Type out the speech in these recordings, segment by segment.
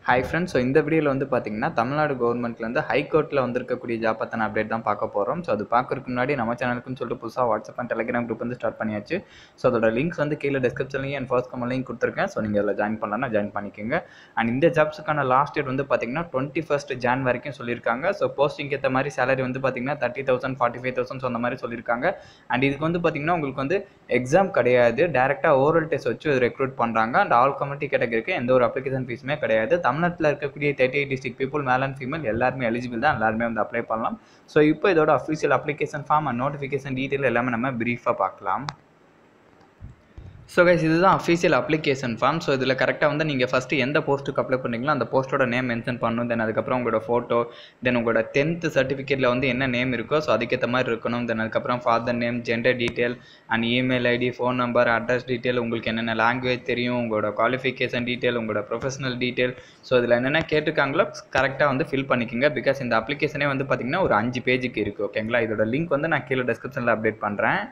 hi friends so இந்த வீடியோவில் வந்து பார்த்தீங்கன்னா தமிழ்நாடு கவர்மெண்ட்லேருந்து ஹைகோர்ட்டில் வந்திருக்கக்கூடிய ஜாப் பற்றின அப்டேட் தான் பார்க்க போகிறோம் ஸோ அது பார்க்கறதுக்கு முன்னாடி நம்ம சேனலுக்குன்னு சொல்லிட்டு புதுசாக வாட்ஸ்அப் அண்ட் டெலிகிராம் குரூப் வந்து ஸ்டார்ட் பண்ணியாச்சு ஸோ அதோட லிங்க்ஸ் வந்து கீழே டிஸ்கிரிப்ஷன்லையும் அண்ட் ஃபர்ஸ்ட் கமெண்ட்லையும் கொடுத்துருக்கேன் ஸோ நீங்கள் அதில் ஜாயின் பண்ணலாம்னா ஜாயின் பண்ணிக்கோங்க அண்ட் இந்த ஜாப்ஸுக்கான லாஸ்ட் டேட் வந்து பார்த்தீங்கன்னா டுவெண்ட்டி ஃபஸ்ட் ஜான் வரைக்கும் சொல்லியிருக்காங்க ஸோ போஸ்டிங் ஏற்ற மாதிரி சேலரி வந்து பார்த்தீங்கன்னா thirty thousand forty five thousand அந்த மாதிரி சொல்லியிருக்காங்க அண்ட் இதுக்கு வந்து பார்த்தீங்கன்னா உங்களுக்கு வந்து எக்ஸாம் கிடையாது டேரெக்டாக ஓரல் டெஸ்ட் வச்சு ரெக்ரூட் பண்ணுறாங்க அண்ட் ஆல் கம்யூனிட்டி கேட்டகரிக்கு எந்த ஒரு அப்ளிகேஷன் ஃபீஸுமே கிடையாது தமிழ்நாட்டில் இருக்கக்கூடிய thirty eight district people male and female எல்லாருமே எலிஜிபிள் தான் எல்லாருமே வந்து அப்ளை பண்ணலாம் ஸோ இப்போ இதோட official application form and notification detail எல்லாமே நம்ம ப்ரீஃபாக பார்க்கலாம் ஸோ கைஸ் இதுதான் அஃபீஷியல் அப்ளிகேஷன் ஃபார்ம் ஸோ இதில் கரெக்டாக வந்து நீங்கள் ஃபஸ்ட்டு எந்த போஸ்ட்டுக்கு அப்ளை பண்ணீங்களோ அந்த போஸ்ட்டோட நேம் மென்ஷன் பண்ணணும் தென் அதுக்கப்புறம் உங்களோட ஃபோட்டோ தென் உங்களோட டென்த்து சர்டிஃபிகேட்டில் வந்து என்ன நேம் இருக்கோ ஸோ அதுக்கேற்ற மாதிரி இருக்கணும் தென் அதுக்கப்புறம் father name gender detail and email ID phone number address detail உங்களுக்கு என்னென்ன லாங்குவேஜ் தெரியும் உங்களோட குவாலிஃபிகேஷன் டீட்டெயில் உங்களோட ப்ரொஃபஷனல் டீட்டெயில் ஸோ இதில் என்னென்ன கேட்டிருக்காங்களோ கரெக்டாக வந்து ஃபில் பண்ணிக்கோங்க பிகாஸ் இந்த அப்ளிகேஷனே வந்து பார்த்திங்கன்னா ஒரு அஞ்சு பேஜுக்கு இருக்குது ஓகேங்களா இதோட லிங்க் வந்து நான் கீழே டிஸ்கிரிப்ஷனில் அப்டேட் பண்ணுறேன்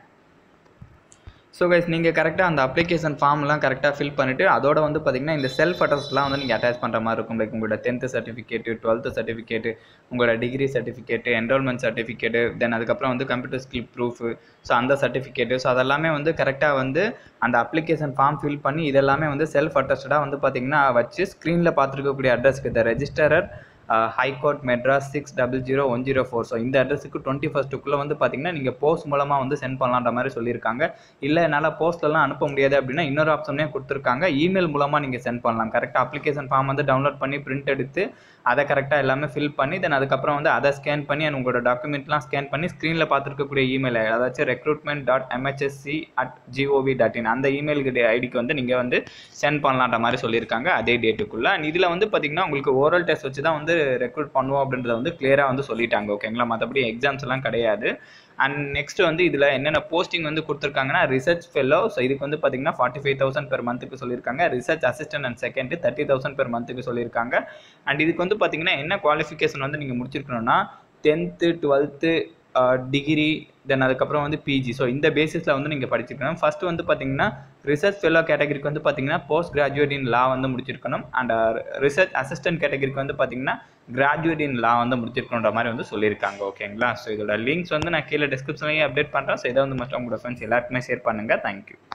ஸோ கைஸ் நீங்கள் கரெக்டாக அந்த அப்ளிகேஷன் ஃபார்ம்லாம் கரெக்டாக ஃபில் பண்ணிவிட்டு அதோட வந்து பார்த்திங்கன்னா இந்த செல்ஃப் அட்ரஸ்லாம் வந்து நீங்கள் அட்டாச் பண்ணுற மாதிரி இருக்கும் லைக் உங்களோட டென்த்து சர்டிஃபிகேட்டு டுவெல்த்து சர்டிஃபிகேட்டு உங்களோட degree certificate enrolment certificate then அதுக்கப்புறம் வந்து கம்ப்யூட்டர் ஸ்கில் ப்ரூஃபு ஸோ அந்த சர்டிஃபிகேட்டு ஸோ அதெல்லாமே வந்து கரெக்டாக வந்து அந்த அப்ளிகேஷன் ஃபார்ம் ஃபில் பண்ணி இதெல்லாமே வந்து செல்ஃப் அட்டஸ்டடாக வந்து பார்த்திங்கன்னா வச்சு ஸ்க்ரீனில் பார்த்துருக்கக்கூடிய அட்ரஸ்க்கு the registrar high court Madras six double zero one zero four so இந்த அட்ரஸுக்கு டுவெண்ட்டி ஃபஸ்ட்டுக்குள்ளே வந்து பார்த்தீங்கன்னா நீங்கள் போஸ்ட் மூலமாக வந்து சென்ட் பண்ணலான்ற மாதிரி சொல்லியிருக்காங்க இல்லை என்னால் போஸ்ட்லலாம் அனுப்ப முடியாது அப்படின்னா இன்னொரு ஆப்ஷனே கொடுத்துருக்காங்க இமெயில் மூலமாக நீங்கள் சென்ட் பண்ணலாம் கரெக்டாக அப்ளிகேஷன் ஃபார்ம் வந்து டவுன்லோட் பண்ணி பிரிண்ட் எடுத்து அதை கரெக்டாக எல்லாமே ஃபில் பண்ணி தென் அதுக்கப்புறம் வந்து அதை ஸ்கேன் பண்ணி அண்ட் உங்களோட டாக்குமெண்ட்லாம் ஸ்கேன் பண்ணி ஸ்க்ரீனில் பார்த்துருக்கக்கூடிய இமெயில் அதாச்சும் recruitment dot MHSC at GOV dot in அந்த இமெயிலுக்கு ஐடிக்கு வந்து நீங்கள் வந்து சென்ட் பண்ணலான்ற மாதிரி சொல்லியிருக்காங்க அதே டேட்டுக்குள்ளே அண்ட் இதில் வந்து பார்த்திங்கன்னா உங்களுக்கு ஓரல் டெஸ்ட் வச்சு தான் வந்து ரெக்ரூட் பண்ணுவோம் அப்படின்றத வந்து கிளியராக வந்து சொல்லிட்டாங்க ஓகேங்களா மற்றபடி எக்ஸாம்ஸ் எல்லாம் கிடையாது அண்ட் நெக்ஸ்ட் வந்து இதில் என்னென்ன போஸ்டிங் வந்து கொடுத்துருக்காங்கன்னா ரிசர்ச் ஃபெல்லோ ஸோ இதுக்கு வந்து பார்த்தீங்கன்னா ஃபார்ட்டி ஃபைவ் தௌசண்ட் பெர் மந்த்துக்கு சொல்லியிருக்காங்க research assistant and second thirty thousand per மந்த்துக்கு சொல்லியிருக்காங்க அண்ட் இதுக்கு வந்து பார்த்தீங்கன்னா என்ன குவாலிஃபிகேஷன் வந்து நீங்கள் முடிச்சிருக்கணும்னா டென்த்து டுவெல்த்து டிகிரி தென் அதுக்கப்புறம் வந்து பிஜி ஸோ இந்த பேசிஸில் வந்து நீங்கள் படிச்சிருக்கணும் ஃபஸ்ட்டு வந்து பார்த்தீங்கன்னா ரிசர்ச் ஃபெல்லோ கேட்டகரிக்கு வந்து பார்த்தீங்கன்னா போஸ்ட் கிராஜுவேட் இன் லா வந்து முடிச்சிருக்கணும் அண்ட் ரிசர்ச் அசிஸ்டன்ட் கேட்டகரிக்கு வந்து பார்த்தீங்கன்னா கிராஜுவேட் இன் லா வந்து முடிச்சிருக்கணுன்ற மாதிரி வந்து சொல்லியிருக்காங்க ஓகேங்களா ஸோ இதோட லிங்க்ஸ் வந்து நான் கீழே டிஸ்கிரிப்ஷன்லேயே அப்டேட் பண்ணுறேன் ஸோ இதை வந்து மொத்தம் உங்களோட ஃப்ரெண்ட்ஸ் எல்லாருக்குமே ஷேர் பண்ணுங்கள் தேங்க்யூ